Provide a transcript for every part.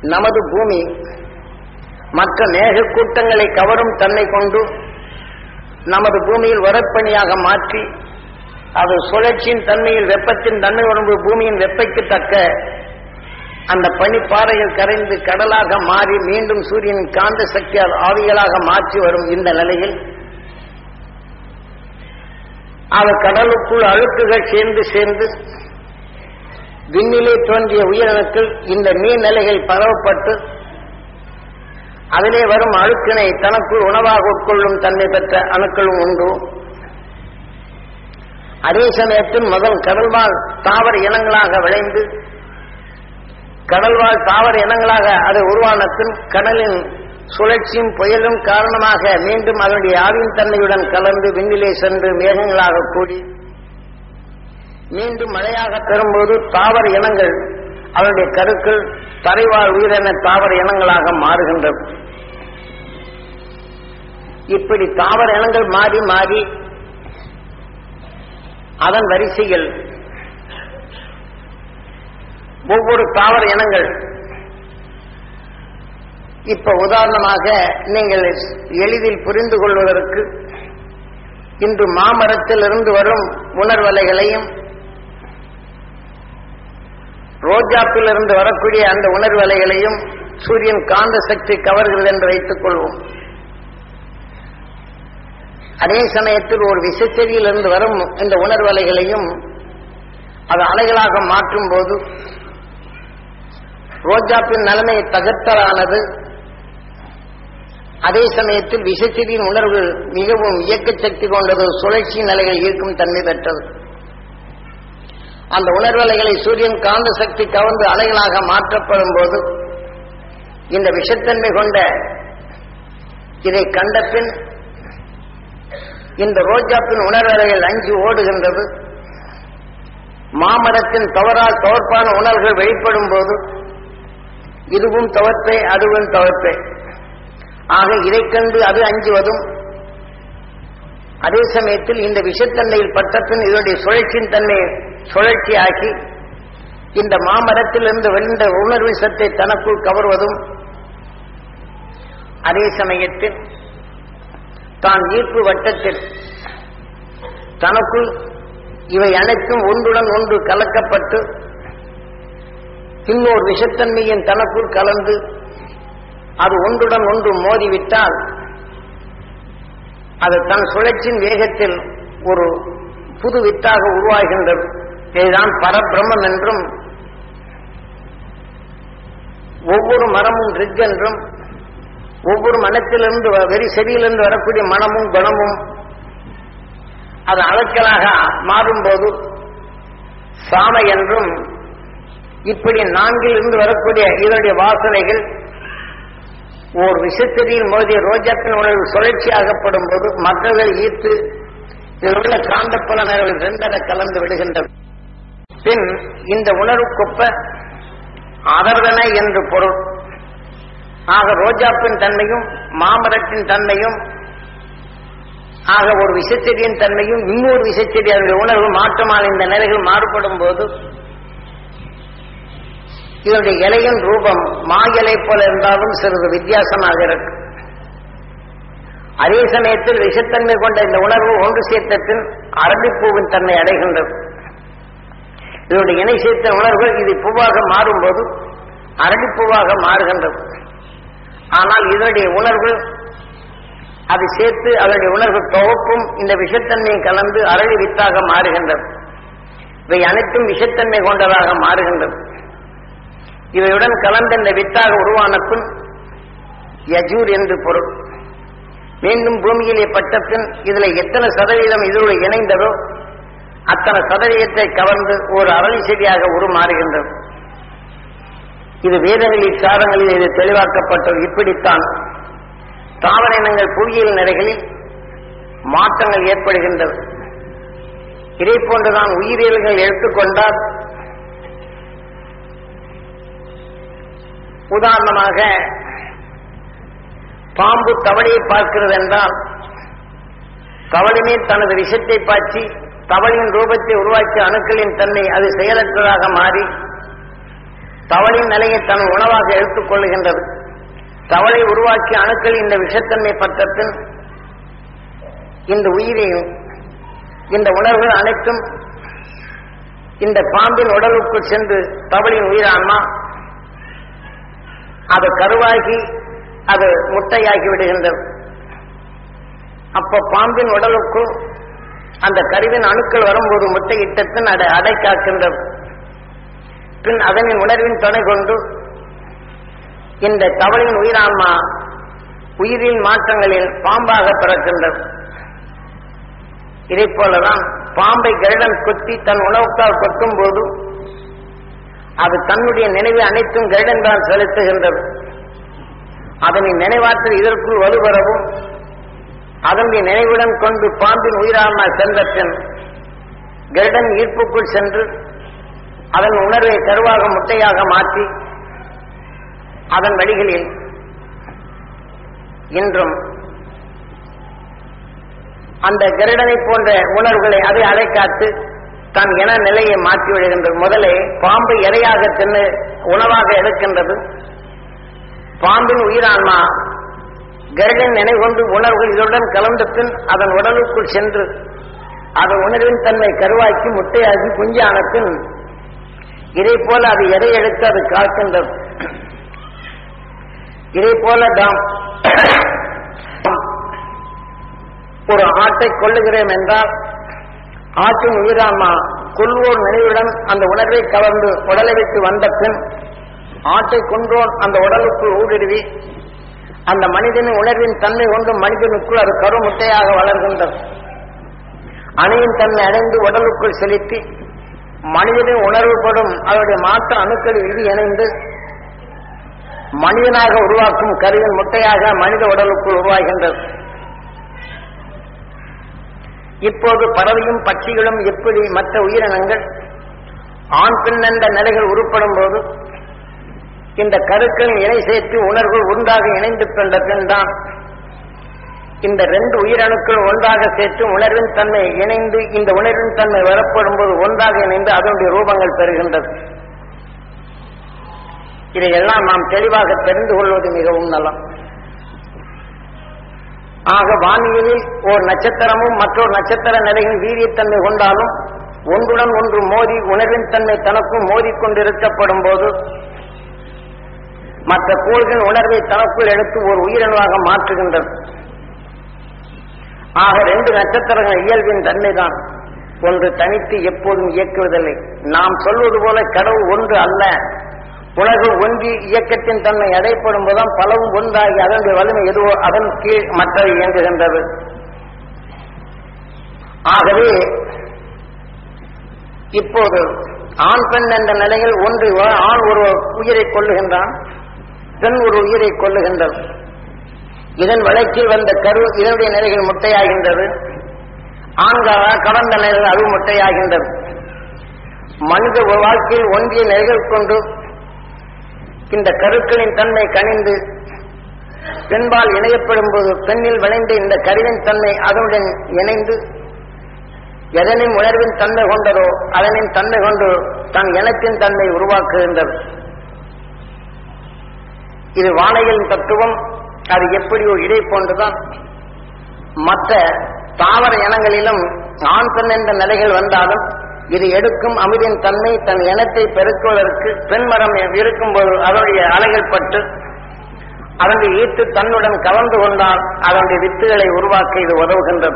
நமது பூமி மற்ற மேக கூட்டங்களை கவரும் தன்மை கொண்டு நமது பூமியில் வரப்பணியாக மாற்றி அது சுழற்சியின் தன்மையில் வெப்பத்தின் தன்மை உடம்பு பூமியின் வெப்பைக்கு தக்க அந்த பனிப்பாறையில் கரைந்து கடலாக மாறி மீண்டும் சூரியனின் காந்த சக்தியால் ஆவிகளாக மாற்றி வரும் இந்த நிலையில் அது கடலுக்குள் அழுக்குகள் சேர்ந்து சேர்ந்து விண்ணிலே தோன்றிய உயிரணுக்கள் இந்த நீர்நிலைகள் பரவப்பட்டு அதிலே வரும் அழுக்கினை தனக்குள் உணவாக உட்கொள்ளும் தன்மை பெற்ற அணுக்களும் உண்டு அதே சமயத்தில் முதல் கடல்வாழ் தாவர இனங்களாக விளைந்து கடல்வாழ் தாவர இனங்களாக அது உருவான பின் கடலின் சுழற்சியும் புயலும் காரணமாக மீண்டும் அதனுடைய ஆவின் தன்மையுடன் கலந்து விண்ணிலே சென்று மேகங்களாக கூடி மீண்டும் மழையாக பெறும்போது தாவர இனங்கள் அதனுடைய கருக்கள் தரைவாழ் உயிரின தாவர இனங்களாக மாறுகின்றது இப்படி தாவர இனங்கள் மாறி மாறி அதன் வரிசையில் ஒவ்வொரு தாவர இனங்கள் இப்ப உதாரணமாக நீங்கள் எளிதில் புரிந்து கொள்வதற்கு இன்று மாமரத்தில் இருந்து வரும் உணர்வலைகளையும் ரோஜாப்பில் இருந்து வரக்கூடிய அந்த உணர்வலைகளையும் சூரியன் காந்த சக்தி கவர்கிறது என்று வைத்துக் கொள்வோம் அதே சமயத்தில் ஒரு விசைச்செடியிலிருந்து வரும் இந்த உணர்வலைகளையும் அது அலைகளாக மாற்றும் போது ரோஜாப்பின் நிலைமை தகர்த்தலானது அதே சமயத்தில் விசைச்செடியின் உணர்வு மிகவும் இயக்க சக்தி கொண்டது சுழற்சி நிலைகள் ஈர்க்கும் தன்மை பெற்றது அந்த உணர்வலைகளை சூரியன் காந்த சக்தி கவர்ந்து அலைகளாக மாற்றப்படும் போது இந்த விஷத்தன்மை கொண்ட இதை கண்ட பின் இந்த ரோஜாப்பின் உணர்வலைகள் அஞ்சு ஓடுகின்றது மாமரத்தின் தவறால் தவற்பான உணர்வுகள் வெளிப்படும் போது இதுவும் தவற்பே அதுவும் தவற்பே ஆக இதைக் கண்டு அது அஞ்சுவதும் அதே சமயத்தில் இந்த விஷத்தன்மையில் பட்ட பின் இதனுடைய சுழற்சியின் தன்மையை சுழற்சியாக்கி இந்த மாமரத்திலிருந்து வெளிந்த உணர்வு சத்தை தனக்குள் கவர்வதும் அதே சமயத்தில் தான் ஈர்ப்பு வட்டத்தில் தனக்குள் இவை அனைத்தும் ஒன்றுடன் ஒன்று கலக்கப்பட்டு இன்னொரு விஷத்தன்மையின் தனக்குள் கலந்து அது ஒன்றுடன் ஒன்று மோதிவிட்டால் அது தன் சுழற்சியின் வேகத்தில் ஒரு புது வித்தாக உருவாகின்றது இதுதான் பரபிரம்மம் என்றும் ஒவ்வொரு மரமும் ரிக் என்றும் ஒவ்வொரு மனத்திலிருந்து வ- வெறி செடியிலிருந்து வரக்கூடிய மனமும் குணமும் அது அழுக்கலாக மாறும்போது சாம என்றும் இப்படி நான்கில் இருந்து வரக்கூடிய இதனுடைய வாசனைகள் ஓர் விஷத்தெடியில் மோதிய ரோஜாப்பின் உணர்வு சுழற்சியாகப்படும் போது மற்றவர்கள் ஈர்த்து இதில் உள்ள காந்த பலன்கள் ரெண்டர கலந்து விடுகின்றன பின் இந்த உணர்வுக்கொப்ப அதர்வன என்று பொருள் ஆக ரோஜாப்பின் தன்மையும் மாமரத்தின் தன்மையும் ஆக ஒரு விஷச்செடியின் தன்மையும் இன்னொரு விஷச்செடி அதனுடைய உணர்வு மாற்றமான இந்த நிலைகள் மாறுபடும் போது இதனுடைய இலையின் ரூபம் மா இலை போல இருந்தாலும் சிறிது வித்தியாசமாக இருக்கு அதே சமயத்தில் விஷத்தன்மை கொண்ட இந்த உணர்வு ஒன்று சேர்த்த பின் அரபிப்பூவின் தன்மை அடைகின்றது இதனுடைய இணை சேர்த்த உணர்வுகள் இது பூவாக மாறும்போது அரளிப்பூவாக மாறுகின்றது ஆனால் இதனுடைய உணர்வு அது சேர்த்து அதனுடைய உணர்வு தொகுப்பும் இந்த விஷத்தன்மையும் கலந்து அரளி வித்தாக மாறுகின்றது இவை அனைத்தும் விஷத்தன்மை கொண்டதாக மாறுகின்றது இவையுடன் கலந்த இந்த வித்தாக உருவான பின் யஜூர் என்று பொருள் மீண்டும் பூமியிலே பட்ட பின் இதுல எத்தனை சதவீதம் இதோடு இணைந்ததோ அத்தனை சதவீதத்தை கவர்ந்து ஒரு அரளி செடியாக உருமாறுகின்றது இது வேதங்களில் சாரங்களில் இது தெளிவாக்கப்பட்டது இப்படித்தான் தாவர இனங்கள் புவியியல் நிலைகளில் மாற்றங்கள் ஏற்படுகின்றது இதை போன்றுதான் உயிரியல்கள் எடுத்துக்கொண்டால் உதாரணமாக பாம்பு தவளையை பார்க்கிறது என்றால் தவளிமே தனது விஷத்தை பாய்ச்சி தவளின் ரூபத்தை உருவாக்கிய அணுக்களின் தன்மை அது செயலற்றதாக மாறி தவளின் நிலையை தன் உணவாக எடுத்துக் கொள்ளுகின்றது தவளை உருவாக்கிய அணுக்கள் இந்த விஷத்தன்மை பட்ட பின் இந்த உயிரையும் இந்த உணர்வுகள் அனைத்தும் இந்த பாம்பின் உடலுக்குள் சென்று தவளின் உயிரான்மா அது கருவாகி அது முட்டையாகி விடுகின்றது அப்ப பாம்பின் உடலுக்குள் அந்த கருவின் அணுக்கள் வரும்போது முட்டையிட்டத்தின் அதை அடை காக்கின்றது பின் அதனின் உணர்வின் துணை கொண்டு இந்த தவளின் உயிரான்மா உயிரின் மாற்றங்களில் பாம்பாக பிறக்கின்றது இதை போலதான் பாம்பை கருடன் கொத்தி தன் உணவுக்கால் கொட்டும் போது அது தன்னுடைய நினைவு அனைத்தும் கருடன் தான் செலுத்துகின்றது அதனை நினைவாற்றல் இதற்குள் வலுவரவும் அதனுடைய நினைவுடன் கொண்டு பாம்பின் உயிரான்மா சென்ற பின் கருடன் ஈர்ப்புக்குள் சென்று அதன் உணர்வை கருவாக முட்டையாக மாற்றி அதன் வழிகளில் இன்றும் அந்த கருடனை போன்ற உணர்வுகளை அதை அலைக்காத்து தன் இன நிலையை மாற்றி விடுகின்றது முதலே பாம்பு இரையாக தின்னு உணவாக எடுக்கின்றது பாம்பின் உயிரான்மா கருடன் நினைகொண்டு உணர்வுகள் இதனுடன் கலந்த பின் அதன் உடலுக்குள் சென்று அதன் உணர்வின் தன்மை கருவாக்கி முட்டையாகி குஞ்சான பின் இதை போல அது எதை எடுத்து அது காக்கின்றது இதை போல தாம் ஒரு ஆட்டை கொள்ளுகிறோம் என்றால் ஆட்டின் உயிரான்மா கொள்வோர் நினைவுடன் அந்த உணர்வை கவர்ந்து உடலை விட்டு வந்த பின் ஆட்டை கொன்றோன் அந்த உடலுக்குள் ஊடுருவி அந்த மனிதனின் உணர்வின் தன்மை கொண்டு மனிதனுக்குள் அது கருமுட்டையாக வளர்கின்றது அணையின் தன்மை அடைந்து உடலுக்குள் செலுத்தி மனிதனின் உணர்வுபடும் அவருடைய மாற்ற அணுக்களில் இது இணைந்து மனிதனாக உருவாக்கும் கருவின் முட்டையாக மனித உடலுக்குள் உருவாகின்றது இப்போது பறவையும் பட்சிகளும் எப்படி மற்ற உயிரினங்கள் ஆண் பெண் என்ற நிலைகள் உருப்படும் போது இந்த கருக்களின் இணை சேர்த்து உணர்வுகள் ஒன்றாக இணைந்து கொண்ட பின் தான் இந்த ரெண்டு உயிரணுக்கள் ஒன்றாக சேர்த்து உணர்வின் தன்மை இணைந்து இந்த உணர்வின் தன்மை வரப்படும் போது ஒன்றாக இணைந்து அதனுடைய ரூபங்கள் பெறுகின்றது இதையெல்லாம் நாம் தெளிவாக தெரிந்து கொள்வது மிகவும் நலம் ஆக வானியலில் ஓர் நட்சத்திரமும் மற்றொரு நட்சத்திர நிலையின் வீரியத்தன்மை கொண்டாலும் ஒன்றுடன் ஒன்று மோதி உணர்வின் தன்மை தனக்கும் மோதிக்கொண்டிருக்கப்படும் போது மற்ற கோள்களின் உணர்வை தனக்குள் எடுத்து ஒரு உயிரணுவாக மாற்றுகின்றது ஆக ரெண்டு நட்சத்திரங்கள் இயல்பின் தன்மைதான் ஒன்று தனித்து எப்போதும் இயக்குவதில்லை நாம் சொல்வது போல கடவுள் ஒன்று அல்ல உலகு ஒன்றி இயக்கத்தின் தன்மை அடைப்படும் போதுதான் பலவும் ஒன்றாகி அதனுடைய வலிமை எதுவோ அதன் கீழ் மற்றது இயங்குகின்றது ஆகவே இப்போது ஆண் பெண் என்ற நிலையில் ஒன்று ஆண் ஒரு உயிரை கொள்ளுகின்றான் பெண் ஒரு உயிரை கொள்ளுகின்றது இதன் வழக்கில் வந்த கரு இதனுடைய நிலைகள் முட்டையாகின்றது ஆண்கால கடந்த நிலையில் அது முட்டையாகின்றது மனித வாழ்க்கையில் ஒன்றிய நிலைகள் கொண்டு இந்த கருக்களின் தன்மை கனிந்து பெண்பால் இணையப்படும் போது பெண்ணில் விளைந்த இந்த கருவின் தன்மை அதனுடன் இணைந்து எதனின் உணர்வின் தன்மை கொண்டதோ அதனின் தன்மை கொண்டு தன் இனத்தின் தன்மை உருவாக்குகின்றது இது வானைகளின் தத்துவம் அது எப்படி ஒரு இடை போன்றுதான் மற்ற தாவர இனங்களிலும் ஆண் பெண் என்ற நிலைகள் வந்தாலும் இது எடுக்கும் அமிதின் தன்மை தன் இனத்தை பெருக்குவதற்கு பெண் மரம் இருக்கும்போது அதனுடைய அலைகள் பட்டு அதனுடைய ஈர்த்து தன்னுடன் கலந்து கொண்டால் அதனுடைய வித்துகளை உருவாக்க இது உதவுகின்றது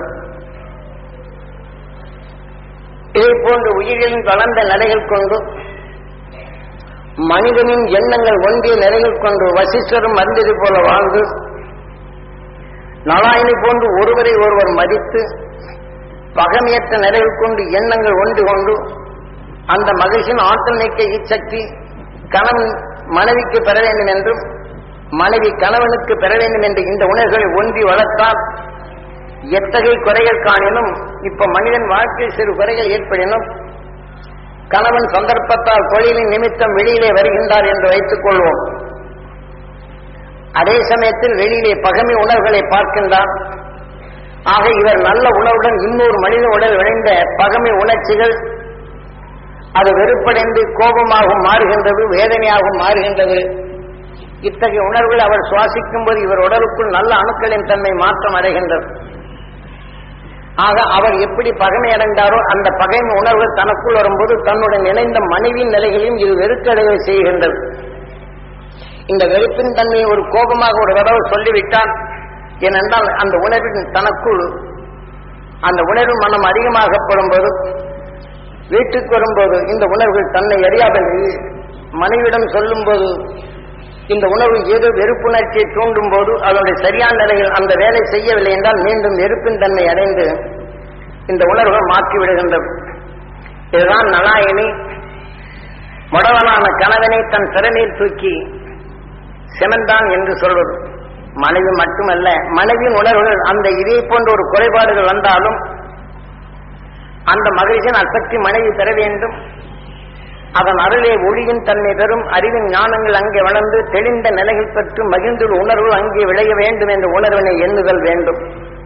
இதை போன்று உயிர்களின் வளர்ந்த நிலைகள் கொண்டு மனிதனின் எண்ணங்கள் ஒன்றிய நிலைகள் கொண்டு வசிஷ்டரும் மருந்தது போல வாழ்ந்து நலாயினி போன்று ஒருவரை ஒருவர் மதித்து பகமையற்ற நிலைகள் கொண்டு எண்ணங்கள் ஒன்று கொண்டு அந்த மகிழ்ச்சியின் ஆற்றல் நீக்க இச்சக்தி கணவன் மனைவிக்கு பெற வேண்டும் என்றும் மனைவி கணவனுக்கு பெற வேண்டும் என்று இந்த உணர்வுகளை ஒன்றி வளர்த்தால் எத்தகைய குறைகள் காணினும் இப்ப மனிதன் வாழ்க்கையில் சிறு குறைகள் ஏற்படினும் கணவன் சந்தர்ப்பத்தால் தொழிலின் நிமித்தம் வெளியிலே வருகின்றார் என்று வைத்துக் கொள்வோம் அதே சமயத்தில் வெளியிலே பகமை உணர்வுகளை பார்க்கின்றார் ஆக இவர் நல்ல உணவுடன் இன்னொரு மனித உடல் விளைந்த பகமை உணர்ச்சிகள் அது வெறுப்படைந்து கோபமாகவும் மாறுகின்றது வேதனையாகவும் மாறுகின்றது இத்தகைய உணர்வுகள் அவர் சுவாசிக்கும் போது இவர் உடலுக்குள் நல்ல அணுக்களின் தன்மை மாற்றம் அடைகின்றது ஆக அவர் எப்படி பகைமை அடைந்தாரோ அந்த பகைமை உணர்வுகள் தனக்குள் வரும்போது தன்னுடன் இணைந்த மனைவியின் நிலைகளையும் இது வெறுக்கடைய செய்கின்றது இந்த வெறுப்பின் தன்மையை ஒரு கோபமாக ஒரு தடவை சொல்லிவிட்டால் ஏனென்றால் அந்த உணர்வின் தனக்குள் அந்த உணர்வு மனம் அதிகமாகப்படும் போது வீட்டுக்கு வரும்போது இந்த உணர்வுகள் தன்னை அறியாமல் மனைவிடம் சொல்லும்போது இந்த உணர்வு ஏதோ வெறுப்புணர்ச்சியை தூண்டும் போது அதனுடைய சரியான நிலையில் அந்த வேலை செய்யவில்லை என்றால் மீண்டும் வெறுப்பின் தன்மை அடைந்து இந்த உணர்வுகள் மாற்றி விடுகின்றது இதுதான் நலாயினி முடவனான கணவனை தன் திறனில் தூக்கி சிமந்தான் என்று சொல்வது மனைவி மட்டுமல்ல மனைவியின் உணர்வுகள் அந்த இதே போன்ற ஒரு குறைபாடுகள் வந்தாலும் அந்த மகிழ்ச்சியின் அசக்தி மனைவி பெற வேண்டும் அதன் அருளே ஒளியின் தன்மை பெறும் அறிவின் ஞானங்கள் அங்கே வளர்ந்து தெளிந்த நிலைகள் பெற்று மகிழ்ந்துள்ள உணர்வு அங்கே விளைய வேண்டும் என்ற உணர்வினை எண்ணுதல் வேண்டும்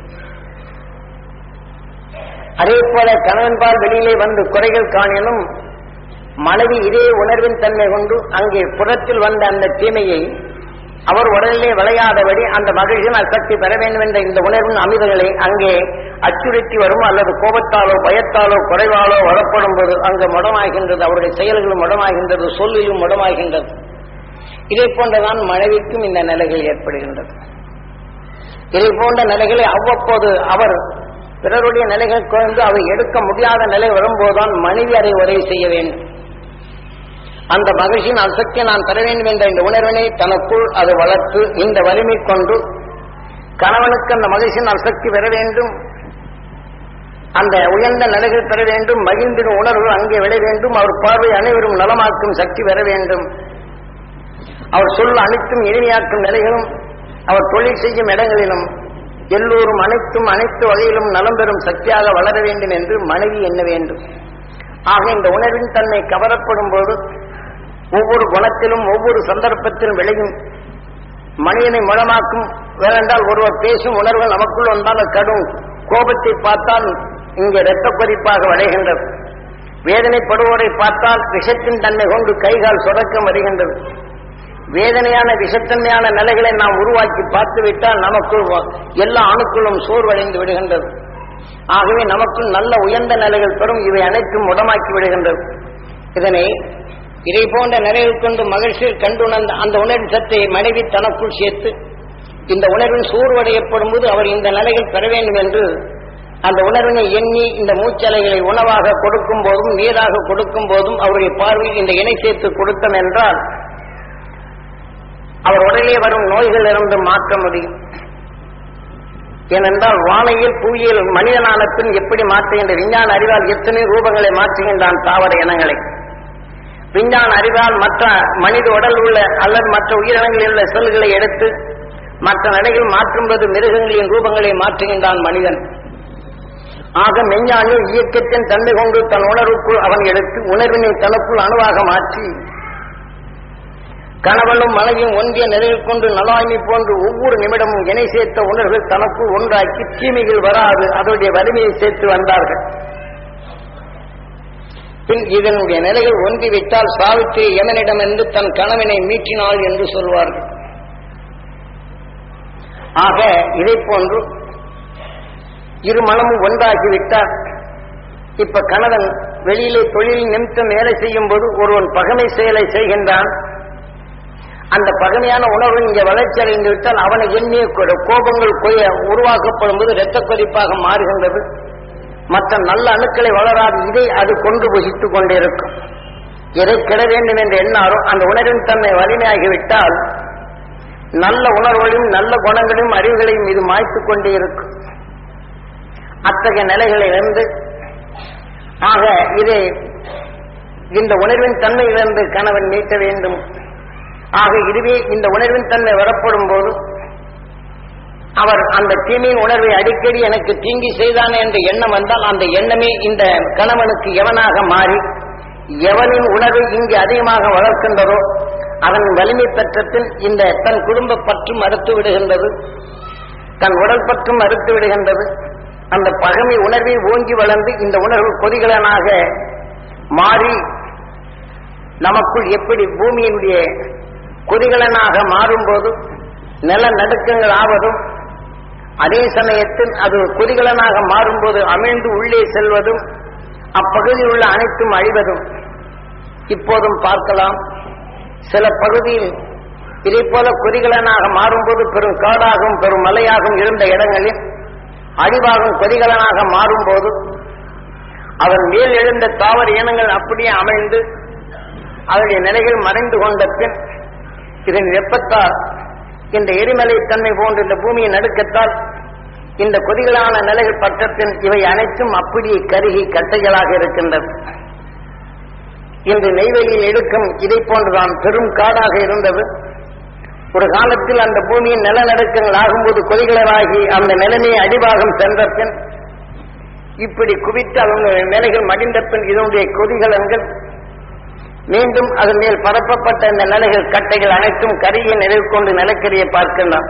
அதே போல கணவன்பால் வெளியிலே வந்து குறைகள் காணினும் மனைவி இதே உணர்வின் தன்மை கொண்டு அங்கே புறத்தில் வந்த அந்த தீமையை அவர் உடலிலே விளையாதபடி அந்த மகிழ்ச்சியின் அசக்தி பெற வேண்டும் என்ற இந்த உணர்வின் அமிதங்களை அங்கே அச்சுறுத்தி வரும் அல்லது கோபத்தாலோ பயத்தாலோ குறைவாலோ வளப்படும் போது அங்கு முடமாகின்றது அவருடைய செயல்களும் முடமாகின்றது சொல்லிலும் முடமாகின்றது இதே போன்றதான் மனைவிக்கும் இந்த நிலைகள் ஏற்படுகின்றது இதை போன்ற நிலைகளை அவ்வப்போது அவர் பிறருடைய நிலைகள் குறைந்து அதை எடுக்க முடியாத நிலை வரும்போதுதான் மனைவி அதை உதவி செய்ய வேண்டும் அந்த மகிழ்ச்சியின் அசக்தியை நான் பெற வேண்டும் என்ற இந்த உணர்வினை தனக்குள் அது வளர்த்து இந்த வலிமை கொண்டு கணவனுக்கு அந்த மகிழ்ச்சியின் அசக்தி பெற வேண்டும் அந்த உயர்ந்த நிலைகள் பெற வேண்டும் மகிழ்ந்திடும் உணர்வு அங்கே விட வேண்டும் அவர் பார்வை அனைவரும் நலமாக்கும் சக்தி பெற வேண்டும் அவர் சொல் அனைத்தும் இனிமையாக்கும் நிலைகளும் அவர் தொழில் செய்யும் இடங்களிலும் எல்லோரும் அனைத்தும் அனைத்து வகையிலும் நலம் பெறும் சக்தியாக வளர வேண்டும் என்று மனைவி எண்ண வேண்டும் ஆக இந்த உணர்வின் தன்மை கவரப்படும் போது ஒவ்வொரு குணத்திலும் ஒவ்வொரு சந்தர்ப்பத்திலும் விளையும் மனிதனை முழமாக்கும் வேறென்றால் ஒருவர் பேசும் உணர்வு நமக்குள் வந்தால் அது கடும் கோபத்தை பார்த்தால் இங்கே இரத்த கொதிப்பாக விளைகின்றது வேதனைப்படுவோரை பார்த்தால் விஷத்தின் தன்மை கொண்டு கைகால் சொதக்கம் வருகின்றது வேதனையான விஷத்தன்மையான நிலைகளை நாம் உருவாக்கி பார்த்து விட்டால் நமக்குள் வ- எல்லா அணுக்களும் சோர்வடைந்து விடுகின்றது ஆகவே நமக்குள் நல்ல உயர்ந்த நிலைகள் பெறும் இவை அனைத்தும் முடமாக்கி விடுகின்றது இதனை இதை போன்ற நிலைகள் கொண்டு மகிழ்ச்சியில் கண்டுணர்ந்த அந்த உணர்வின் சத்தை மனைவி தனக்குள் சேர்த்து இந்த உணர்வின் சோர்வடையப்படும் போது அவர் இந்த நிலைகள் பெற வேண்டும் என்று அந்த உணர்வினை எண்ணி இந்த மூச்சலைகளை உணவாக கொடுக்கும் போதும் நீராக கொடுக்கும் போதும் அவருடைய பார்வையில் இந்த இணை சேர்த்து கொடுத்தோம் என்றால் அவர் உடலே வரும் நோய்களிலிருந்து மாற்ற முடியும் ஏனென்றால் வானையில் புவியியல் மனிதனான பின் எப்படி மாற்றுகின்ற விஞ்ஞான அறிவால் எத்தனை ரூபங்களை மாற்றுகின்றான் தாவர இனங்களை விஞ்ஞான அறிவால் மற்ற மனித உடல் உள்ள அல்லது மற்ற உயிரினங்களில் உள்ள செல்களை எடுத்து மற்ற நிலைகள் மாற்றும்போது மிருகங்களின் ரூபங்களை மாற்றுகின்றான் மனிதன் ஆக மெஞ்ஞானி இயக்கத்தின் தன்மை கொண்டு தன் உணர்வுக்குள் அவன் எடுத்து உணர்வினை தனக்குள் அணுவாக மாற்றி கணவனும் மனைவியும் ஒன்றிய நிலையில் கொண்டு நலாய்மை போன்று ஒவ்வொரு நிமிடமும் இணை சேர்த்த உணர்வுகள் தனக்குள் ஒன்றாக்கி தீமைகள் வராது அதனுடைய வலிமையை சேர்த்து வந்தார்கள் பின் இதனுடைய நிலைகள் ஒன்றிவிட்டால் சாவித்திரி யமனிடமிருந்து தன் கணவனை மீட்டினாள் என்று சொல்வார்கள் ஆக இதை போன்று இரு மனமும் ஒன்றாகிவிட்டால் இப்ப கணவன் வெளியிலே தொழில் நிமித்தம் வேலை செய்யும் போது ஒருவன் பகமை செயலை செய்கின்றான் அந்த பகமையான உணர்வு இங்கே வளர்ச்சி அடைந்து விட்டால் அவனை எண்ணிய கொ- கோபங்கள் கொய்ய உருவாக்கப்படும் போது இரத்த கொதிப்பாக மாறுகின்றது மற்ற நல்ல அணுக்களை வளராது இதை அது கொண்டு புசித்துக் கொண்டிருக்கும் எதை கெட வேண்டும் என்று எண்ணாரோ அந்த உணர்வின் தன்மை வலிமையாகிவிட்டால் நல்ல உணர்வுகளையும் நல்ல குணங்களையும் அறிவுகளையும் இது மாய்த்துக் கொண்டே இருக்கும் அத்தகைய நிலைகளிலிருந்து ஆக இதை இந்த உணர்வின் தன்மையிலிருந்து கணவன் மீட்க வேண்டும் ஆக இதுவே இந்த உணர்வின் தன்மை வரப்படும் போது அவர் அந்த தீமையின் உணர்வை அடிக்கடி எனக்கு தீங்கி செய்தானே என்ற எண்ணம் வந்தால் அந்த எண்ணமே இந்த கணவனுக்கு எவனாக மாறி எவனின் உணர்வை இங்கு அதிகமாக வளர்க்கின்றதோ அதன் வலிமை பெற்றத்தில் இந்த தன் குடும்ப பற்றும் அறுத்து விடுகின்றது தன் உடல் பற்றும் அறுத்து விடுகின்றது அந்த பகமை உணர்வை ஓங்கி வளர்ந்து இந்த உணர்வு கொதிகலனாக மாறி நமக்குள் எப்படி பூமியினுடைய கொதிகலனாக மாறும்போது நிலநடுக்கங்கள் ஆவதும் அதே சமயத்தில் அது கொதிகலனாக மாறும்போது அமிழ்ந்து உள்ளே செல்வதும் அப்பகுதியில் உள்ள அனைத்தும் அழிவதும் இப்போதும் பார்க்கலாம் சில பகுதியில் இதை போல கொதிகலனாக மாறும்போது பெரும் காடாகவும் பெரும் மலையாகவும் இருந்த இடங்களில் அழிவாகும் கொதிகலனாக மாறும்போது அதன் மேல் எழுந்த தாவர இனங்கள் அப்படியே அமைந்து அதனுடைய நிலைகள் மறைந்து கொண்ட பின் இதன் வெப்பத்தால் இந்த எரிமலை தன்மை போன்ற இந்த பூமியின் நடுக்கத்தால் இந்த கொதிகளான நிலைகள் பட்ட பின் இவை அனைத்தும் அப்படியே கருகி கட்டைகளாக இருக்கின்றது இன்று நெய்வேலியில் எடுக்கும் இதை போன்றுதான் பெரும் காடாக இருந்தது ஒரு காலத்தில் அந்த பூமியின் நிலநடுக்கங்கள் ஆகும்போது கொதிகளராகி அந்த நிலைமையை அடிபாகம் சென்ற பின் இப்படி குவித்து அவங்க நிலைகள் மடிந்த பின் இதனுடைய கொதிகலன்கள் மீண்டும் அதன் மேல் பரப்பப்பட்ட இந்த நிலைகள் கட்டைகள் அனைத்தும் கருகிய நிலை கொண்டு நிலக்கரியை பார்க்கலாம்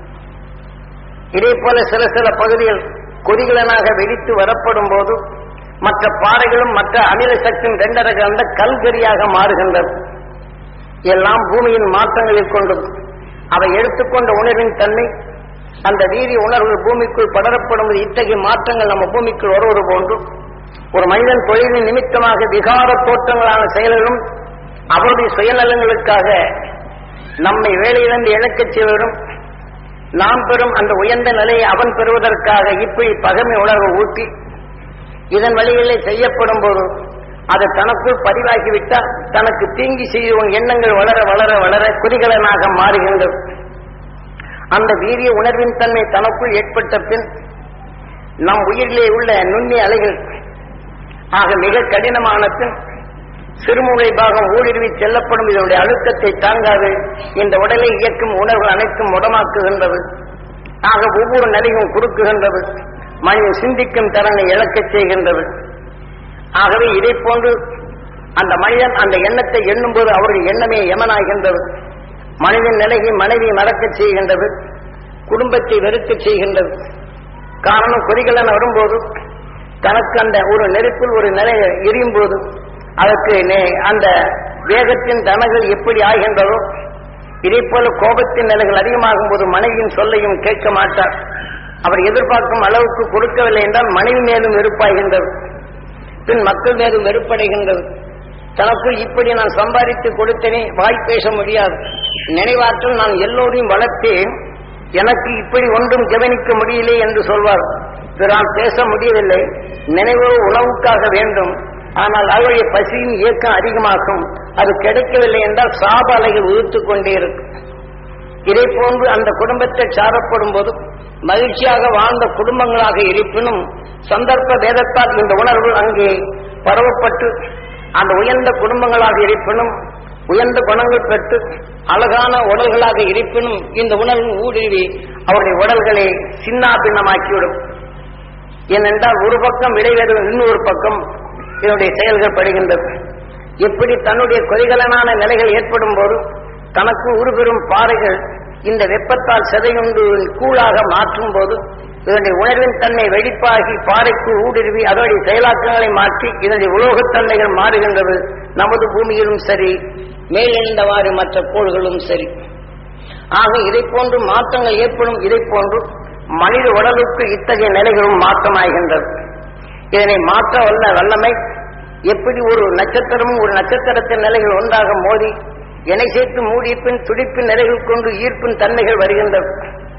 இதே போல சில சில பகுதிகள் கொதிகலனாக வெடித்து வரப்படும் போது மற்ற பாறைகளும் மற்ற அமில சக்தியும் ரெண்டரை கலந்த கல்கரியாக மாறுகின்றது எல்லாம் பூமியின் மாற்றங்களில் கொண்டும் அவை எடுத்துக்கொண்ட உணர்வின் தன்மை அந்த வீரிய உணர்வுகள் பூமிக்குள் படரப்படும் இத்தகைய மாற்றங்கள் நம்ம பூமிக்குள் வருவது போன்று ஒரு மனிதன் தொழிலின் நிமித்தமாக விகார தோற்றங்களான செயல்களும் அவருடைய சுயநலங்களுக்காக நம்மை வேலையிலிருந்து இழக்கச் செய்வதும் நாம் பெறும் அந்த உயர்ந்த நிலையை அவன் பெறுவதற்காக இப்படி பகமை உணர்வு ஊட்டி இதன் வழியிலே செய்யப்படும் போது அது தனக்குள் பதிவாகிவிட்டால் தனக்கு தீங்கி செய்யும் எண்ணங்கள் வளர வளர வளர குறிகலனாக மாறுகின்றது அந்த வீரிய உணர்வின் தன்மை தனக்குள் ஏற்பட்ட பின் நம் உயிரிலே உள்ள நுண்ணிய அலைகள் ஆக மிக கடினமான பின் சிறுமூளை பாகம் ஊடுருவி செல்லப்படும் இதனுடைய அழுத்தத்தை தாங்காது இந்த உடலை இயக்கும் உணர்வு அனைத்தும் முடமாக்குகின்றது ஆக ஒவ்வொரு நிலையும் குறுக்குகின்றது மனிதன் சிந்திக்கும் திறனை இழக்கச் செய்கின்றது ஆகவே இதை போன்று அந்த மனிதன் அந்த எண்ணத்தை எண்ணும்போது அவருடைய எண்ணமே யமனாகின்றது மனிதன் நிலையை மனைவி மறக்கச் செய்கின்றது குடும்பத்தை வெறுக்கச் செய்கின்றது காரணம் கொதிகளன் வரும்போது தனக்கு அந்த ஒரு நெருப்பில் ஒரு நிலை எரியும் போது அதற்கு நே- அந்த வேகத்தின் தனங்கள் எப்படி ஆகின்றதோ இதே போல கோபத்தின் நிலைகள் அதிகமாகும் போது மனைவியின் சொல்லையும் கேட்க மாட்டார் அவர் எதிர்பார்க்கும் அளவுக்கு கொடுக்கவில்லை என்றால் மனைவி மேலும் வெறுப்பாகின்றது பின் மக்கள் மேலும் வெறுப்படைகின்றது தனக்குள் இப்படி நான் சம்பாதித்து கொடுத்தேனே வாய் பேச முடியாது நினைவாற்றல் நான் எல்லோரையும் வளர்த்தேன் எனக்கு இப்படி ஒன்றும் கவனிக்க முடியலே என்று சொல்வார் பிறால் பேச முடியவில்லை நினைவோ உணவுக்காக வேண்டும் ஆனால் அவருடைய பசியின் இயக்கம் அதிகமாகும் அது கிடைக்கவில்லை என்றால் சாப அலைகள் உதிர்த்துக் கொண்டே இருக்கும் இதை போன்று அந்த குடும்பத்தை சாரப்படும் போது மகிழ்ச்சியாக வாழ்ந்த குடும்பங்களாக இருப்பினும் சந்தர்ப்ப வேதத்தால் இந்த உணர்வு அங்கே பரவப்பட்டு அந்த உயர்ந்த குடும்பங்களாக இருப்பினும் உயர்ந்த குணங்கள் பெற்று அழகான உடல்களாக இருப்பினும் இந்த உணர்வு ஊடுருவி அவருடைய உடல்களை சின்னாபின்னமாக்கிவிடும் ஏனென்றால் ஒரு பக்கம் இடைவேறும் இன்னொரு பக்கம் இதனுடைய செயல்கள் படுகின்றது எப்படி தன்னுடைய கொதிகலனான நிலைகள் ஏற்படும் போது தனக்கு உருபெறும் பாறைகள் இந்த வெப்பத்தால் சிதையுண்டு கூழாக மாற்றும் போது இதனுடைய உணர்வின் தன்மை வெடிப்பாகி பாறைக்கு ஊடுருவி அதனுடைய செயலாக்கங்களை மாற்றி இதனுடைய உலோகத்தன்மைகள் மாறுகின்றது நமது பூமியிலும் சரி மேலெழுந்தவாறு மற்ற கோள்களும் சரி ஆக இதை போன்று மாற்றங்கள் ஏற்படும் இதை போன்று மனித உடலுக்கு இத்தகைய நிலைகளும் மாற்றமாகின்றது இதனை மாற்ற வல்ல வல்லமை எப்படி ஒரு நட்சத்திரமும் ஒரு நட்சத்திரத்தின் நிலைகள் ஒன்றாக மோதி இணை சேர்த்து மூடிய பின் துடிப்பின் நிலைகள் கொண்டு ஈர்ப்பின் தன்மைகள் வருகின்றது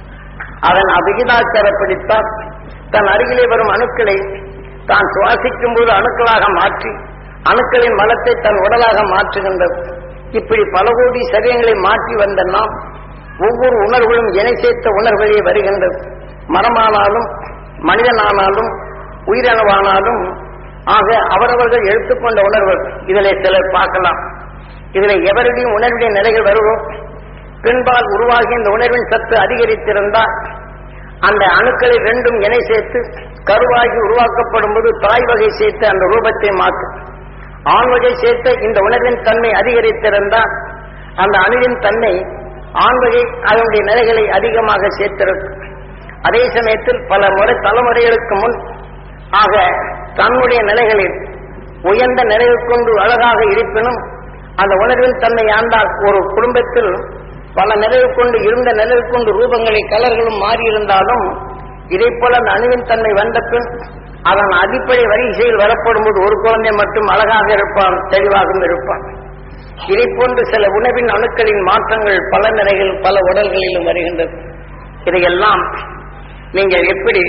அதன் அபிகிதாச்சாரப்படித்தான் தன் அருகிலே வரும் அணுக்களை தான் சுவாசிக்கும் போது அணுக்களாக மாற்றி அணுக்களின் மலத்தை தன் உடலாக மாற்றுகின்றது இப்படி பல கோடி சரியங்களை மாற்றி வந்த நாம் ஒவ்வொரு உணர்வுகளும் இணை சேர்த்த உணர்வுகளே வருகின்றது மரமானாலும் மனிதனானாலும் உயிரினவானாலும் ஆக அவரவர்கள் எடுத்துக்கொண்ட உணர்வுகள் இதிலே சிலர் பார்க்கலாம் இதில் எவருடைய உணர்வுடைய நிலைகள் வருவோ பின்பால் உருவாகிய இந்த உணர்வின் சத்து அதிகரித்திருந்தால் அந்த அணுக்களை ரெண்டும் இணை சேர்த்து கருவாகி உருவாக்கப்படும் போது தாய் வகை சேர்த்து அந்த ரூபத்தை மாற்றும் ஆண் வகை சேர்த்த இந்த உணர்வின் தன்மை அதிகரித்திருந்தால் அந்த அணுவின் தன்மை ஆண் வகை அதனுடைய நிலைகளை அதிகமாக சேர்த்திருக்கும் அதே சமயத்தில் பல முறை தலைமுறைகளுக்கு முன் ஆக தன்னுடைய நிலைகளில் உயர்ந்த நிலையை கொண்டு அழகாக இருப்பினும் அந்த உணர்வின் தன்மை ஆண்டால் ஒரு குடும்பத்தில் பல நிலையை கொண்டு இருந்த நிலையை கொண்டு ரூபங்களை கலர்களும் மாறியிருந்தாலும் இதை போல அந்த அணுவின் தன்மை வந்த பின் அதன் அடிப்படை வரிசையில் வரப்படும் போது ஒரு குழந்தை மட்டும் அழகாக இருப்பான் தெளிவாகவும் இருப்பான் இதை போன்று சில உணவின் அணுக்களின் மாற்றங்கள் பல நிலைகள் பல உடல்களிலும் வருகின்றது இதையெல்லாம் நீங்கள் எப்படி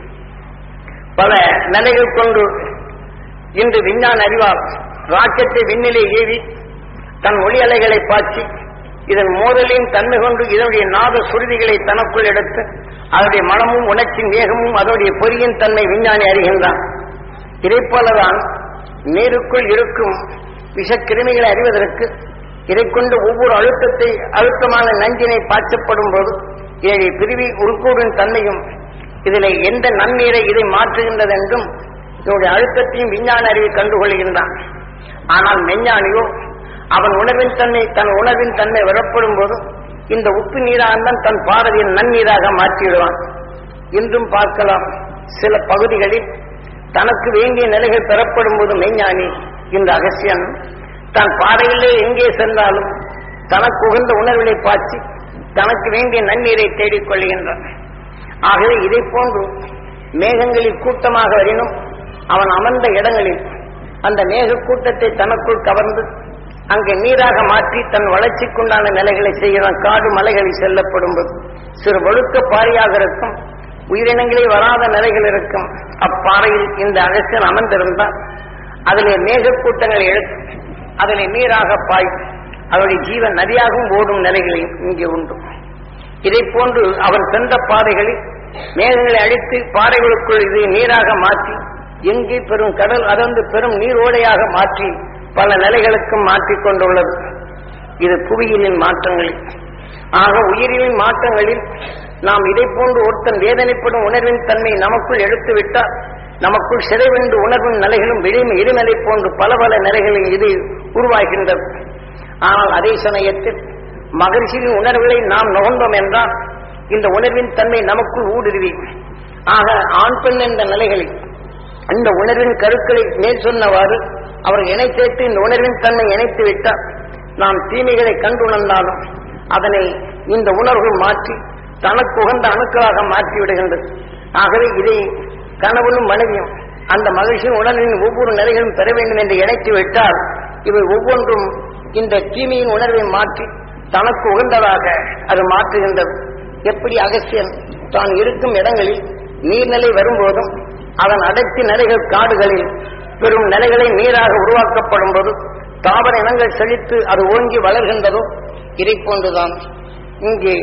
பல நிலைகள் கொண்டு இன்று விஞ்ஞான அறிவால் ராக்கெட்டை விண்ணிலே ஏவி தன் ஒளி அலைகளை பாய்ச்சி இதன் மோதலின் தன்மை கொண்டு இதனுடைய நாத சுருதிகளை தனக்குள் எடுத்து அதனுடைய மனமும் உணர்ச்சியின் வேகமும் அதனுடைய பொறியின் தன்மை விஞ்ஞானி அறிகின்றான் இதை போலதான் நீருக்குள் இருக்கும் விஷக்கிருமிகளை அறிவதற்கு இதை கொண்டு ஒவ்வொரு அழுத்தத்தை அழுத்தமான நஞ்சினை பாய்ச்சப்படும் போது ஏழை பிரிவி உள்கூறின் தன்மையும் இதில் எந்த நன்னீரை இதை மாற்றுகின்றது என்றும் இதனுடைய அழுத்தத்தையும் விஞ்ஞான அறிவை கண்டுகொள்கின்றான் ஆனால் மெஞ்ஞானியோ அவன் உணர்வின் தன்மை தன் உணர்வின் தன்மை வரப்படும் போது இந்த உப்பு நீராகத்தான் தன் பாரதியின் நன்னீராக மாற்றிவிடுவான் இன்றும் பார்க்கலாம் சில பகுதிகளில் தனக்கு வேண்டிய நிலைகள் பெறப்படும் போது மெய்ஞானி இந்த அகசியன் தன் பாறையிலே எங்கே சென்றாலும் தனக்கு உகந்த உணர்வினை பாய்ச்சி தனக்கு வேண்டிய நன்னீரை தேடிக் கொள்கின்றான் ஆகவே இதை போன்று மேகங்களில் கூட்டமாக வரினும் அவன் அமர்ந்த இடங்களில் அந்த மேக கூட்டத்தை தனக்குள் கவர்ந்து அங்கே நீராக மாற்றி தன் வளர்ச்சிக்குண்டான நிலைகளை செய்கிறான் காடு மலைகளில் செல்லப்படும் போது சிறு ஒழுக்க பாறையாக இருக்கும் உயிரினங்களே வராத நிலைகள் இருக்கும் அப்பாறையில் இந்த அகசியன் அமர்ந்திருந்தால் அதிலே மேகக்கூட்டங்களை எடுத்து அதிலே நீராக பாய் அவருடைய ஜீவன் நதியாகவும் ஓடும் நிலைகளையும் இங்கே உண்டு இதை போன்று அவன் சென்ற பாதைகளில் மேகங்களை அடித்து பாறைகளுக்குள் இது நீராக மாற்றி எங்கே பெரும் கடல் அதந்து பெரும் நீரோடையாக மாற்றி பல நிலைகளுக்கும் மாற்றிக் கொண்டுள்ளது இது புவியியலின் மாற்றங்களில் ஆக உயிரிலின் மாற்றங்களில் நாம் இதை போன்று ஒருத்தன் வேதனைப்படும் உணர்வின் தன்மை நமக்குள் எடுத்துவிட்டால் நமக்குள் சிறைவென்று உணர்வின் நிலைகளும் விளிமை இருநிலை போன்று பல பல நிலைகளில் இது உருவாகின்றது ஆனால் அதே சமயத்தில் மகிழ்ச்சியின் உணர்வுகளை நாம் நுகர்ந்தோம் என்றால் இந்த உணர்வின் தன்மை நமக்குள் ஊடுருவி ஆக ஆண் பெண் என்ற நிலைகளில் இந்த உணர்வின் கருக்களை மேல் சொன்னவாறு அவர் இணை சேர்த்து இந்த உணர்வின் தன்மை இணைத்து விட்டால் நாம் தீமைகளை கண்டுணர்ந்தாலும் அதனை இந்த உணர்வு மாற்றி தனக்கு உகந்த அணுக்களாக மாற்றி விடுகின்றது ஆகவே இதை கணவனும் மனைவியும் அந்த மகிழ்ச்சியின் உணர்வின் ஒவ்வொரு நிலைகளும் பெற வேண்டும் என்று இணைத்து விட்டால் இவை ஒவ்வொன்றும் இந்த தீமையின் உணர்வை மாற்றி தனக்கு உகந்ததாக அது மாற்றுகின்றது எப்படி அகசியன் தான் இருக்கும் இடங்களில் நீர்நிலை வரும்போதும் அதன் அடர்த்தி நிலைகள் காடுகளில் பெரும் நிலைகளை நீராக உருவாக்கப்படும் போது தாவர இனங்கள் செழித்து அது ஓங்கி வளர்கின்றதோ இதை போன்றுதான் இங்கே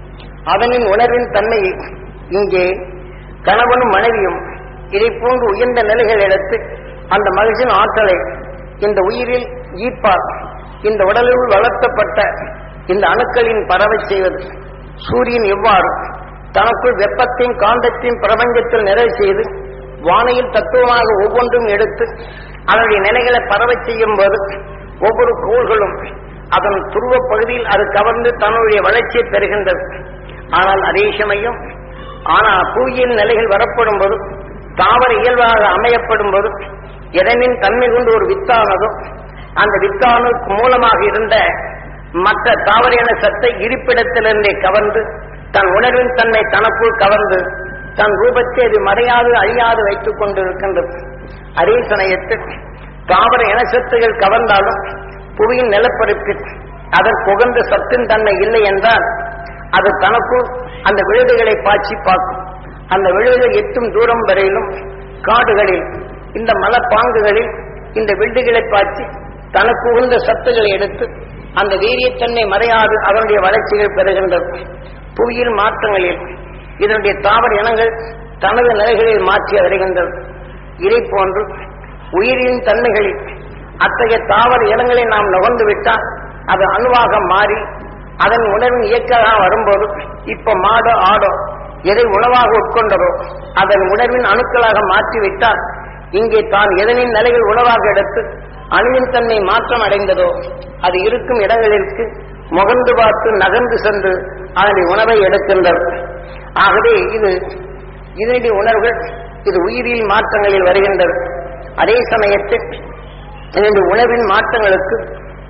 அதனின் உணர்வின் தன்மையை இங்கே கணவனும் மனைவியும் இதை போன்று உயர்ந்த நிலைகள் எடுத்து அந்த மகிழ்ச்சியின் ஆற்றலை இந்த உயிரில் ஈர்ப்பார் இந்த உடலில் வளர்த்தப்பட்ட இந்த அணுக்களின் பரவச் செய்வது சூரியன் எவ்வாறு தனக்குள் வெப்பத்தையும் காந்தத்தையும் பிரபஞ்சத்தில் நிறைவு செய்து வானையில் தத்துவமாக ஒவ்வொன்றும் எடுத்து அதனுடைய நிலைகளை பரவச் செய்யும் போது ஒவ்வொரு கோள்களும் அதன் துருவ பகுதியில் அது கவர்ந்து தன்னுடைய வளர்ச்சியை பெறுகின்றது ஆனால் அதே சமயம் ஆனால் புவியியல் நிலைகள் வரப்படும் போது தாவர இயல்பாக அமையப்படும் போது எதனின் தன்மை கொண்டு ஒரு வித்தானதோ அந்த வித்தானுக்கு மூலமாக இருந்த மற்ற தாவர இன சத்தை இருப்பிடத்திலிருந்தே கவர்ந்து தன் உணர்வின் தன்மை தனக்குள் கவர்ந்து தன் ரூபத்தை அது மறையாது அழியாது வைத்துக் கொண்டிருக்கின்றது அதே சமயத்தில் தாவர இனசத்துகள் கவர்ந்தாலும் புவியின் நிலப்பரப்பில் அதற்கு உகந்த சத்தின் தன்மை இல்லை என்றால் அது தனக்குள் அந்த விழுதுகளை பாய்ச்சி பார்க்கும் அந்த விழுதுகள் எட்டும் தூரம் வரையிலும் காடுகளில் இந்த மலப்பாங்குகளில் இந்த விழுதுகளை பாய்ச்சி தனக்கு உகந்த சத்துக்களை எடுத்து அந்த வீரியத்தன்மை மறையாது அதனுடைய வளர்ச்சிகள் பெறுகின்றது புவியியல் மாற்றங்களில் இதனுடைய தாவர இனங்கள் தனது நிலைகளில் மாற்றி வருகின்றது இதை போன்று உயிரின் தன்மைகளில் அத்தகைய தாவர இனங்களை நாம் நுகர்ந்து விட்டால் அது அணுவாக மாறி அதன் உணவின் இயக்கமாக வரும்போது இப்ப மாடோ ஆடோ எதை உணவாக உட்கொண்டதோ அதன் உணர்வின் அணுக்களாக மாற்றிவிட்டால் இங்கே தான் எதனின் நிலையில் உணவாக எடுத்து அணுவின் தன்மை மாற்றம் அடைந்ததோ அது இருக்கும் இடங்களிற்கு முகந்து பார்த்து நகர்ந்து சென்று அதனுடைய உணவை எடுக்கின்றது ஆகவே இது இதனுடைய உணர்வுகள் இது உயிரியல் மாற்றங்களில் வருகின்றது அதே சமயத்தில் இதனுடைய உணவின் மாற்றங்களுக்கு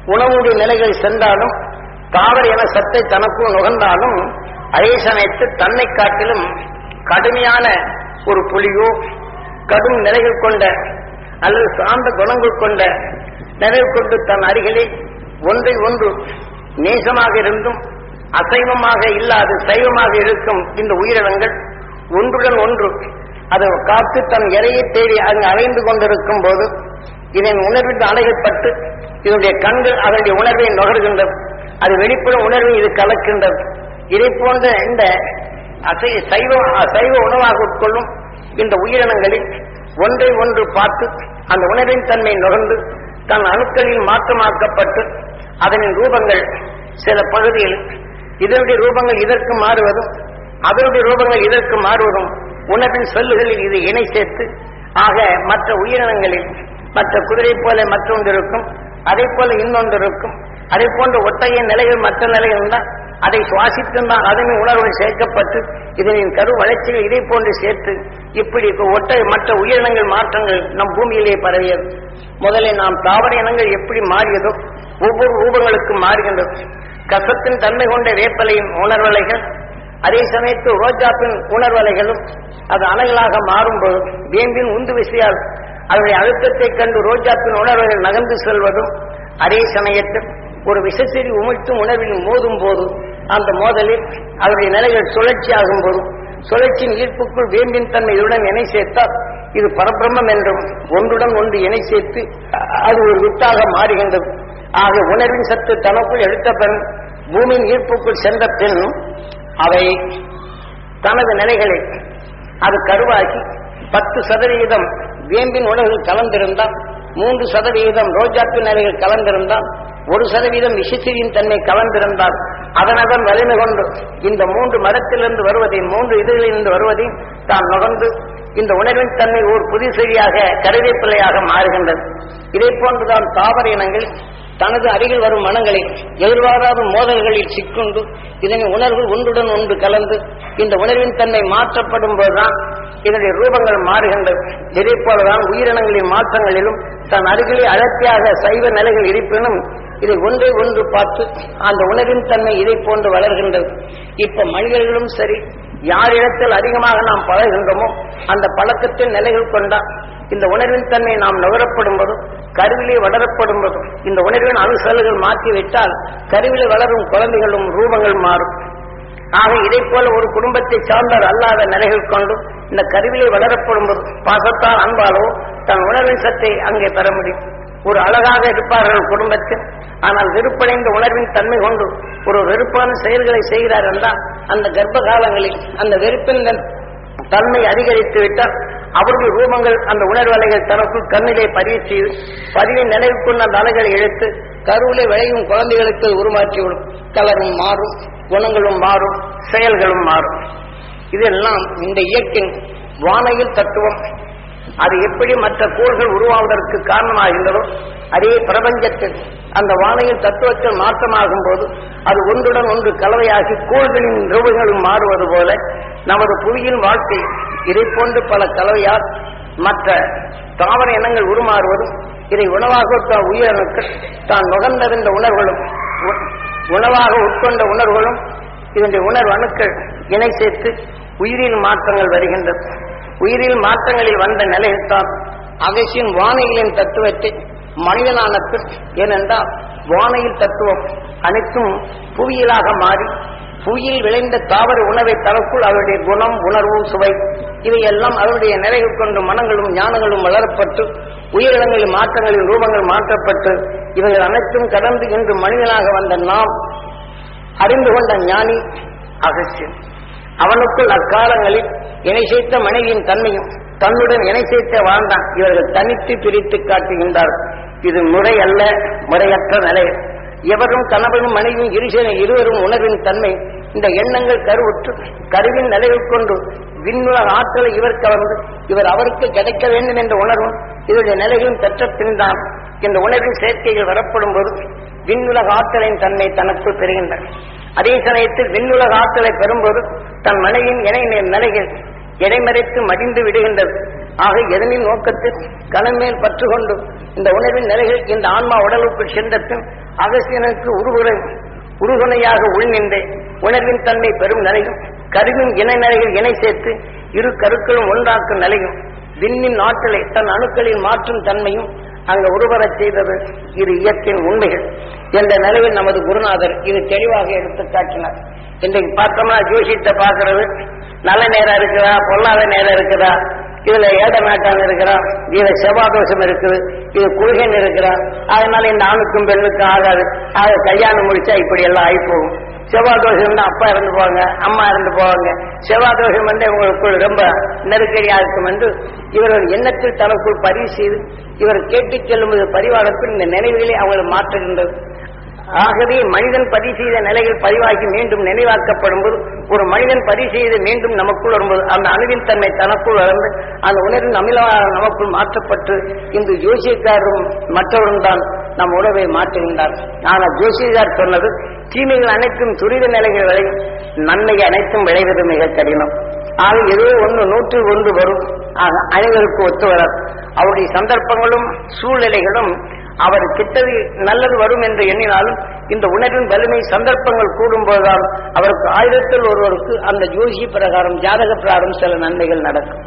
உணவுடைய நிலைகள் சென்றாலும் தாவர என சத்தை தனக்குள் நுகர்ந்தாலும் அதே சமயத்தில் தன்னை காட்டிலும் கடுமையான ஒரு புலியோ கடும் நிலைகள் கொண்ட அல்லது சார்ந்த குணங்கள் கொண்ட நிலைகள் கொண்டு தன் அருகிலே ஒன்றை ஒன்று நேசமாக இருந்தும் அசைவமாக இல்லாது சைவமாக இருக்கும் இந்த உயிரினங்கள் ஒன்றுடன் ஒன்று அதை காத்து தன் இறையை தேடி அங்கு அலைந்து கொண்டிருக்கும் போது இதன் உணர்வின் அணையப்பட்டு இதனுடைய கண்கள் அதனுடைய உணர்வை நுகர்கின்றது அது வெளிப்படும் உணர்வை இது கலக்கின்றது இதை போன்ற இந்த அசை சைவ சைவ உணவாக உட்கொள்ளும் இந்த உயிரினங்களில் ஒன்றை ஒன்று பார்த்து அந்த உணர்வின் தன்மை நுகர்ந்து தன் அணுக்களில் மாற்றமாக்கப்பட்டு அதனின் ரூபங்கள் சில பகுதியில் இதனுடைய ரூபங்கள் இதற்கு மாறுவதும் அதனுடைய ரூபங்கள் இதற்கு மாறுவதும் உணவின் சொல்லுகளில் இது இணை சேர்த்து ஆக மற்ற உயிரினங்களில் மற்ற குதிரை போல மற்றொன்று இருக்கும் அதே போல இன்னொன்று இருக்கும் அதே போன்ற ஒற்றைய நிலைகள் மற்ற நிலைகள் தான் அதை சுவாசித்துதான் அதன் உணர்வுகள் சேர்க்கப்பட்டு இதனின் கரு வளர்ச்சிகள் இதை போன்று சேர்த்து இப்படி ஒற்றை மற்ற உயிரினங்கள் மாற்றங்கள் நம் பூமியிலே பரவியது முதலில் நாம் தாவர இனங்கள் எப்படி மாறியதோ ஒவ்வொரு ரூபங்களுக்கும் மாறுகின்றது கசத்தின் தன்மை கொண்ட வேப்பலையின் உணர்வலைகள் அதே சமயத்தில் ரோஜாப்பின் உணர்வலைகளும் அது அலைகளாக மாறும்போது வேம்பின் உந்து விசையால் அதனுடைய அழுத்தத்தை கண்டு ரோஜாப்பின் உணர்வுகள் நகர்ந்து செல்வதும் அதே சமயத்தில் ஒரு விஷசெறி உமிழ்த்தும் உணர்வில் மோதும் போது அந்த மோதலில் அதனுடைய நிலைகள் சுழற்சி ஆகும் போது சுழற்சியின் ஈர்ப்புக்குள் வேம்பின் தன்மை இதுடன் இணை சேர்த்தால் இது பரபிரம்மம் என்றும் ஒன்றுடன் ஒன்று இணை சேர்த்து அது ஒரு வித்தாக மாறுகின்றது ஆக உணர்வின் சத்து தனக்குள் எடுத்த பெண் பூமியின் ஈர்ப்புக்குள் சென்ற பின் அவை தனது நிலைகளை அது கருவாக்கி பத்து சதவிகிதம் வேம்பின் உணவுகள் கலந்திருந்தால் மூன்று சதவிகிதம் ரோஜாப்பு நிலைகள் கலந்திருந்தால் ஒரு சதவீதம் விஷத்திரியின் தன்மை கலந்திருந்தால் அதனதன் வலிமை கொண்டு இந்த மூன்று மரத்திலிருந்து வருவதையும் மூன்று இதழிலிருந்து வருவதையும் தான் நுகர்ந்து இந்த உணர்வின் தன்மை ஒரு புதிய செடியாக கருவேப்பிலையாக மாறுகின்றது இதே போன்றுதான் தாவர இனங்கள் தனது அருகில் வரும் மனங்களை எதிர்பாராத மோதல்களில் சிக்குண்டு இதனை உணர்வு ஒன்றுடன் ஒன்று கலந்து இந்த உணர்வின் தன்மை மாற்றப்படும் போதுதான் இதனுடைய ரூபங்கள் மாறுகின்றது இதே போலதான் உயிரினங்களின் மாற்றங்களிலும் தன் அருகிலே அடர்த்தியாக சைவ நிலைகள் இருப்பினும் இதை ஒன்றை ஒன்று பார்த்து அந்த உணர்வின் தன்மை இதை போன்று வளர்கின்றது இப்ப மனிதர்களும் சரி யாரிடத்தில் அதிகமாக நாம் பழகின்றோமோ அந்த பழக்கத்தின் நிலைகள் கொண்டா இந்த உணர்வின் தன்மை நாம் நுகரப்படும் போதும் கருவிலே வளரப்படும் போதும் இந்த உணர்வின் அணுசல்கள் மாற்றிவிட்டால் கருவிலே வளரும் குழந்தைகளும் ரூபங்கள் மாறும் ஆக இதை போல ஒரு குடும்பத்தை சார்ந்தார் அல்லாத நிலைகள் கொண்டு இந்த கருவிலே வளரப்படும் போது பாசத்தால் அன்பாலோ தன் உணர்வின் சத்தை அங்கே பெற முடியும் ஒரு அழகாக இருப்பார்கள் குடும்பத்தில் ஆனால் வெறுப்படைந்த உணர்வின் தன்மை கொண்டு ஒரு வெறுப்பான செயல்களை செய்கிறார் என்றால் அந்த கர்ப்ப காலங்களில் அந்த வெறுப்பின் தன்மை அதிகரித்து விட்டால் அவர்கள் ரூபங்கள் அந்த உணர்வலைகள் தனக்குள் கண்ணிலே பதிவு செய்து பதிவின் நினைவுக்குள்ள அந்த அலைகளை இழுத்து கருவிலே விளையும் குழந்தைகளுக்கு உருமாற்றிவிடும் கலரும் மாறும் குணங்களும் மாறும் செயல்களும் மாறும் இதெல்லாம் இந்த இயற்கையின் வானையில் தத்துவம் அது எப்படி மற்ற கோள்கள் உருவாவதற்கு காரணமாகின்றதோ அதே பிரபஞ்சத்தில் அந்த வானையில் தத்துவத்தில் மாற்றமாகும் போது அது ஒன்றுடன் ஒன்று கலவையாகி கோள்களின் ரூபங்களும் மாறுவது போல நமது புவியின் வாழ்க்கை இதை போன்று பல கலவையால் மற்ற தாவர இனங்கள் உருமாறுவதும் இதை உணவாக தான் உயிரணுக்கள் தான் நுகர்ந்தறிந்த உணர்வுகளும் உ- உணவாக உட்கொண்ட உணர்வுகளும் இதனுடைய உணர்வு அணுக்கள் இணை சேர்த்து உயிரில் மாற்றங்கள் வருகின்றது உயிரில் மாற்றங்களில் வந்த நிலையில்தான் அகசியின் வானைகளின் தத்துவத்தை மனிதனான பின் ஏனென்றால் வானையில் தத்துவம் அனைத்தும் புவியியலாக மாறி புவியில் விளைந்த தாவர உணவை தனக்குள் அவருடைய குணம் உணர்வு சுவை இவையெல்லாம் அவருடைய நிறைவு கொண்டு மனங்களும் ஞானங்களும் வளரப்பட்டு உயிரினங்களின் மாற்றங்களின் ரூபங்கள் மாற்றப்பட்டு இவைகள் அனைத்தும் கடந்து இன்று மனிதனாக வந்த நாம் அறிந்து கொண்ட ஞானி அகசியன் அவனுக்குள் அக்காலங்களில் இணை சேர்த்த மனைவியின் தன்மையும் தன்னுடன் இணை சேர்த்த வாழ்ந்தான் இவர்கள் தனித்து பிரித்து காட்டுகின்றார் இது முறை அல்ல முறையற்ற நிலை எவரும் கணவனும் மனைவியும் இருசன இருவரும் உணர்வின் தன்மை இந்த எண்ணங்கள் கருவுற்று கருவின் நிலைகள் கொண்டு விண்ணுலக ஆற்றலை இவர் கவர்ந்து இவர் அவருக்கு கிடைக்க வேண்டும் என்ற உணர்வும் இதனுடைய நிலைகளும் பெற்ற பின்தான் இந்த உணர்வின் சேர்க்கைகள் வரப்படும் போது விண்ணுலக ஆற்றலின் தன்மை தனக்குள் பெறுகின்றன அதே சமயத்தில் விண்ணுலக ஆற்றலை பெறும்போது தன் மனைவியின் இணை நிலைகள் இடைமறைத்து மடிந்து விடுகின்றது ஆக எதனின் நோக்கத்தில் கணமேல் பற்று கொண்டு இந்த உணர்வின் நிலைகள் இந்த ஆன்மா உடலுக்குள் சென்றபின் அகசியனுக்கு உருகுறை உறுதுணையாக உள்நின்றே உணர்வின் தன்மை பெறும் நிலையும் கருவின் இணை நிலையில் இணை சேர்த்து இரு கருக்களும் ஒன்றாக்கும் நிலையும் விண்ணின் ஆற்றலை தன் அணுக்களில் மாற்றும் தன்மையும் அங்க உருவரச் செய்தது இது இயற்கையின் உண்மைகள் என்ற நிலையில் நமது குருநாதர் இது தெளிவாக எடுத்து காட்டினார் இன்றைக்கு பார்த்தோம்னா ஜோசியத்தை பார்க்கறது நல்ல நேரம் இருக்குதா பொல்லாத நேரம் இருக்குதா இதுல ஏட நாட்டான் இருக்கிறா இதுல செவ்வாதோஷம் இருக்குது இது குழுகன் இருக்கிறா அதனால இந்த ஆணுக்கும் பெண்ணுக்கும் ஆகாது ஆக கல்யாணம் முடிச்சா இப்படி எல்லாம் ஆகி போகும் செவ்வாதோஷம் வந்து அப்பா இறந்து போவாங்க அம்மா இறந்து போவாங்க செவ்வாதோஷம் வந்து உங்களுக்குள் ரொம்ப நெருக்கடியா இருக்கும் என்று இவர்கள் எண்ணத்தில் தனக்குள் பதிவு செய்து இவர் கேட்டுச் செல்லும்போது பரிவாரத்தில் இந்த நினைவுகளை அவங்களை மாற்றுகின்றது ஆகவே மனிதன் பதிவு செய்த நிலைகள் பதிவாகி மீண்டும் நினைவாக்கப்படும் போது ஒரு மனிதன் பதிவு செய்து மீண்டும் நமக்குள் வரும்போது அந்த அணுவின் தன்மை தனக்குள் வளர்ந்து அந்த உணர்வின் அமிலமாக நமக்குள் மாற்றப்பட்டு இந்த ஜோசியக்காரரும் மற்றவரும் தான் நம் உணவை மாற்றுகின்றார் ஆனால் ஜோசியக்கார் சொன்னது தீமைகள் அனைத்தும் துரித நிலைகள் விளையும் நன்மை அனைத்தும் விளைவது மிக கடினம் ஆக ஏதோ ஒன்று நூற்று ஒன்று வரும் ஆக அனைவருக்கு ஒத்து வராது அவருடைய சந்தர்ப்பங்களும் சூழ்நிலைகளும் அவர் கிட்டது நல்லது வரும் என்று எண்ணினாலும் இந்த உணர்வின் வலிமை சந்தர்ப்பங்கள் கூடும்போதுதான் அவருக்கு ஆயிரத்தில் ஒருவருக்கு அந்த ஜோசி பிரகாரம் ஜாதக பிரகாரம் சில நன்மைகள் நடக்கும்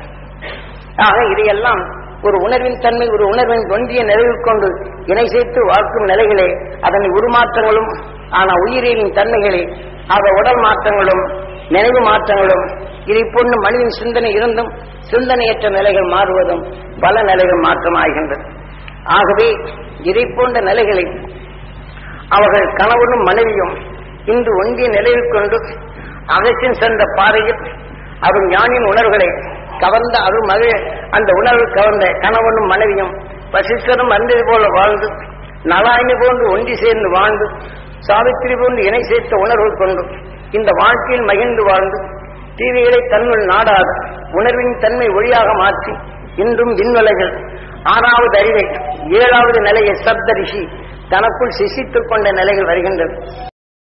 ஆக இதையெல்லாம் ஒரு உணர்வின் தன்மை ஒரு உணர்வின் தொண்டிய நிறைவில் கொண்டு இணை சேர்த்து வாழ்க்கும் நிலைகளே அதனை உருமாற்றங்களும் ஆனா உயிரின் தன்மைகளே ஆக உடல் மாற்றங்களும் நினைவு மாற்றங்களும் இதை போன்று மனிதன் சிந்தனை இருந்தும் சிந்தனையற்ற நிலைகள் மாறுவதும் பல நிலைகள் மாற்றமாகின்றது ஆகவே இதை போன்ற நிலைகளை அவர்கள் கணவனும் மனைவியும் இன்று ஒன்றிய நிலையில் கொண்டு அகற்றின் சென்ற பாதையில் அவர் ஞானின் உணர்வுகளை கவர்ந்த அருள் மகிழ அந்த உணர்வு கவர்ந்த கணவனும் மனைவியும் வசிஷ்டரும் அந்தது போல வாழ்ந்து நலாயினி போன்று ஒன்றி சேர்ந்து வாழ்ந்து சாவித்திரி போன்று இணை சேர்த்த உணர்வு கொண்டு இந்த வாழ்க்கையில் மகிழ்ந்து வாழ்ந்து தீவிகளை தன்னுள் நாடாது உணர்வின் தன்மை ஒளியாக மாற்றி இன்றும் விண்வலைகள் ஆறாவது அறிவை ஏழாவது நிலையை சப்த ரிஷி தனக்குள் சிசித்துக் கொண்ட நிலைகள் வருகின்றது